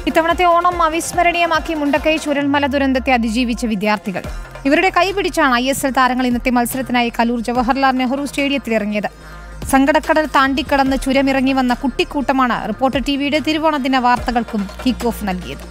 ഇത്തവണത്തെ ഓണം അവിസ്മരണീയമാക്കി മുണ്ടക്കൈ ചുരൽമല ദുരന്തത്തെ അതിജീവിച്ച വിദ്യാർത്ഥികൾ ഇവരുടെ കൈ പിടിച്ചാണ് ഐ എസ് എൽ താരങ്ങൾ ഇന്നത്തെ മത്സരത്തിനായി കലൂർ ജവഹർലാൽ നെഹ്റു സ്റ്റേഡിയത്തിലിറങ്ങിയത് സങ്കടക്കടൽ താണ്ടിക്കടന്ന് ചുരമിറങ്ങി വന്ന കുട്ടിക്കൂട്ടമാണ് റിപ്പോർട്ടർ ടിവിയുടെ തിരുവോണദിന വാർത്തകൾക്കും കിക്ക് ഓഫ് നൽകിയത്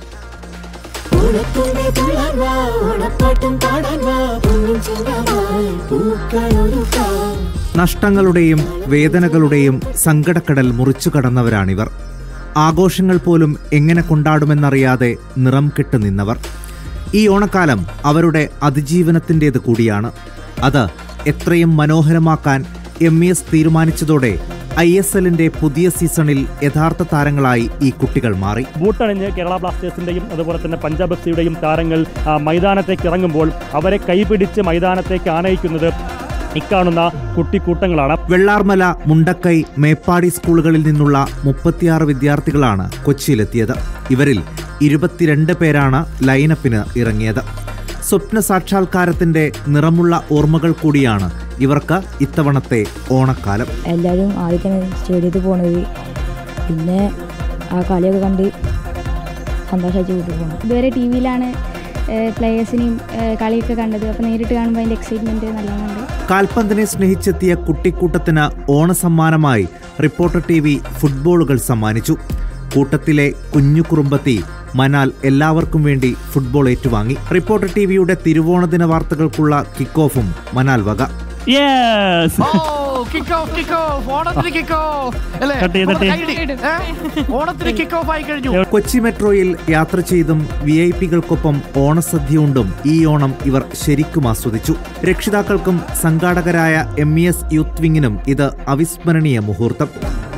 ഓണപ്പൂവേ തുള്ളാൻ വാ ഓണപ്പാട്ടും പാടാൻ വാ പൊന്നും ചിങ്ങമായി പൂക്കളൊരുക്കാം നഷ്ടങ്ങളുടെയും വേദനകളുടെയും സങ്കടക്കടൽ മുറിച്ചു കടന്നവരാണിവർ ആഘോഷങ്ങൾ പോലും എങ്ങനെ കൊണ്ടാടുമെന്നറിയാതെ നിറം കെട്ട് നിന്നവർ ഈ ഓണക്കാലം അവരുടെ അതിജീവനത്തിൻ്റേത് കൂടിയാണ് അത് എത്രയും മനോഹരമാക്കാൻ എം ഇ എസ് തീരുമാനിച്ചതോടെ ഐ എസ് എല്ലിൻ്റെ പുതിയ സീസണിൽ യഥാർത്ഥ താരങ്ങളായി ഈ കുട്ടികൾ മാറി ബൂട്ടണിഞ്ഞ് കേരള ബ്ലാസ്റ്റേഴ്സിന്റെയും അതുപോലെ തന്നെ പഞ്ചാബ് എഫ് സിയുടെയും താരങ്ങൾ ആ, മൈതാനത്തേക്ക് ഇറങ്ങുമ്പോൾ അവരെ കൈപിടിച്ച് മൈതാനത്തേക്ക് ആനയിക്കുന്നത് ഇക്കാണുന്ന കുട്ടിക്കൂട്ടങ്ങളാണ് വെള്ളാർമല മുണ്ടക്കൈ മേപ്പാടി സ്കൂളുകളിൽ നിന്നുള്ള മുപ്പത്തിയാറ് വിദ്യാർത്ഥികളാണ് കൊച്ചിയിലെത്തിയത് ഇവരിൽ ഇരുപത്തിരണ്ട് പേരാണ് ലൈനപ്പിന് ഇറങ്ങിയത് സ്വപ്ന സാക്ഷാത്കാരത്തിന്റെ നിറമുള്ള ഓർമ്മകൾ കൂടിയാണ് ഇവർക്ക് ഇത്തവണത്തെ ഓണക്കാലം എല്ലാവരും ആദ്യം തന്നെ സ്റ്റേഡിയത്തിൽ പോണത് പിന്നെ ആ കളിയൊക്കെ കണ്ട് സന്തോഷിച്ച് വീട്ടിൽ പോകണം ഇതുവരെ ടി വിയിലാണ് പ്ലേയേഴ്സിനെയും കളിയൊക്കെ കണ്ടത് അപ്പോൾ നേരിട്ട് കാണുമ്പോൾ അതിൻ്റെ എക്സൈറ്റ്മെൻറ്റ് നല്ലോണമുണ്ട് കാൽപന്തിനെ സ്നേഹിച്ചെത്തിയ കുട്ടിക്കൂട്ടത്തിന് ഓണസമ്മാനമായി റിപ്പോർട്ടർ ടി വി ഫുട്ബോളുകൾ സമ്മാനിച്ചു കൂട്ടത്തിലെ കുഞ്ഞു കുറുമ്പത്തി മനാൽ എല്ലാവർക്കും വേണ്ടി ഫുട്ബോൾ ഏറ്റുവാങ്ങി റിപ്പോർട്ടർ ടി വിയുടെ തിരുവോണദിന വാർത്തകൾക്കുള്ള കിക്ക് ഓഫും മനാൽ വക yes kick off kick off ഓണത്തിന് കിക്ക് ഓഫ് അല്ലേ തട്ടി, തട്ടി. നമ്മുടെ കൈയിടി. ഏ? ഓണത്തിന് കിക്ക് ഓഫ് ആയി കഴിഞ്ഞു കൊച്ചി മെട്രോയിൽ യാത്ര ചെയ്തും വി ഐ പികൾക്കൊപ്പം ഓണസദ്യ ഉണ്ടും ഈ ഓണം ഇവർ ശരിക്കും ആസ്വദിച്ചു രക്ഷിതാക്കൾക്കും സംഘാടകരായ എം ഇ എസ് യൂത്ത് വിങ്ങിനും ഇത് അവിസ്മരണീയ മുഹൂർത്തം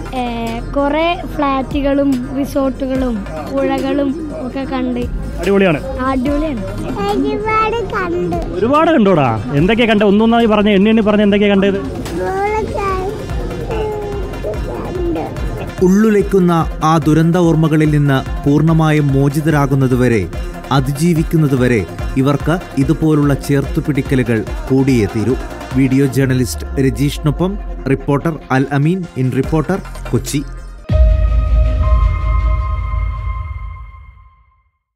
കുറേ ഫ്ലാറ്റുകളും റിസോർട്ടുകളും പുഴകളും ഒക്കെ കണ്ട് അടിപൊളിയാണ് അടിപൊളിയാണ് ഒരുപാട് കണ്ട് ഒരുപാട് കണ്ടോടാ എന്തൊക്കെയാ കണ്ടത് ഒന്നൊന്നായി പറഞ്ഞ എണ്ണി എണ്ണി പറഞ്ഞ എന്തൊക്കെയാ കണ്ടത് ഉള്ളുലയ്ക്കുന്ന ആ ദുരന്ത ഓർമ്മകളിൽ നിന്ന് പൂർണ്ണമായും മോചിതരാകുന്നതുവരെ അതിജീവിക്കുന്നതുവരെ ഇവർക്ക് ഇതുപോലുള്ള ചേർത്തുപിടിക്കലുകൾ കൂടിയേ തീരൂ വീഡിയോ ജേർണലിസ്റ്റ് രജീഷിനൊപ്പം reporter Al Ameen in reporter Kochi